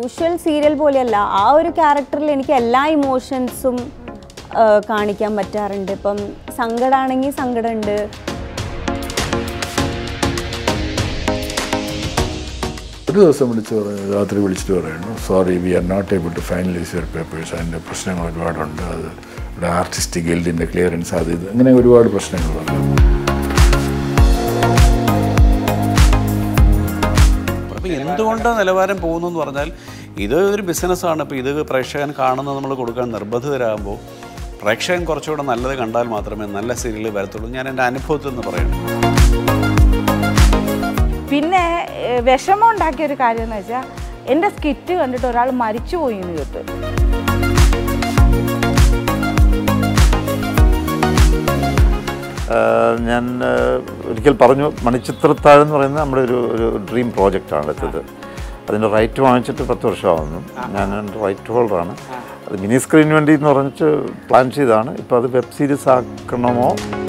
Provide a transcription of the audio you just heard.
usual serial പോലെയല്ല ആ ഒരു ക്യാരക്ടറിൽ എനിക്ക് എല്ലാ ഇമോഷൻസും കാണിക്കാൻ പറ്റാറുണ്ട് ഇപ്പം സങ്കടമാണെങ്കിൽ സങ്കടമുണ്ട് ഒരു ദിവസം വിളിച്ച് പറഞ്ഞു രാത്രി വിളിച്ചിട്ട് പറയുന്നു sorry we are not able to finalise your papers അതിൻ്റെ പ്രശ്നങ്ങൾ ഒരുപാടുണ്ട് അത് ഇവിടെ ആർട്ടിസ്റ്റ് ഗിൽഡിൻ്റെ ക്ലിയറൻസ് അത് ഇത് അങ്ങനെ ഒരുപാട് പ്രശ്നങ്ങളുണ്ട് അപ്പോൾ എന്തുകൊണ്ട് നിലവാരം പോകുന്നു എന്ന് പറഞ്ഞാൽ ഇത് ഒരു ബിസിനസ്സാണ് ഇപ്പോൾ ഇത് പ്രേക്ഷകൻ കാണുന്നത് നമ്മൾ കൊടുക്കാൻ നിർബന്ധിതരാകുമ്പോൾ പ്രേക്ഷകൻ കുറച്ചുകൂടെ നല്ലത് കണ്ടാൽ മാത്രമേ നല്ല സീരിയൽ വരത്തുള്ളൂ ഞാൻ എൻ്റെ അനുഭവത്തിൽ നിന്ന് പറയുന്നു പിന്നെ ഏഹ്, വിഷമം ഉണ്ടാക്കിയ ഒരു കാര്യം എന്ന് വെച്ചാൽ എൻ്റെ സ്കിറ്റ് കണ്ടിട്ട് ഒരാൾ മരിച്ചുപോയി എന്ന് കേട്ട് ആഹ് ഞാൻ ആഹ് ഒരിക്കൽ പറഞ്ഞു മണിച്ചിത്രത്താഴ് എന്ന് പറയുന്നത് നമ്മുടെ ഒരു ഒരു ഡ്രീം പ്രോജക്റ്റാണ് എടുത്തത് അതിൻ്റെ റൈറ്റ് വാങ്ങിച്ചിട്ട് പത്ത് വർഷമാവുന്നു ഞാൻ അതിൻ്റെ റൈറ്റ് ഹോൾഡറാണ് അത് മിനി സ്ക്രീൻ വേണ്ടി എന്ന് പറഞ്ഞിട്ട് പ്ലാൻ ചെയ്താണ് ഇപ്പോൾ അത് വെബ് സീരീസ് ആക്കണമോ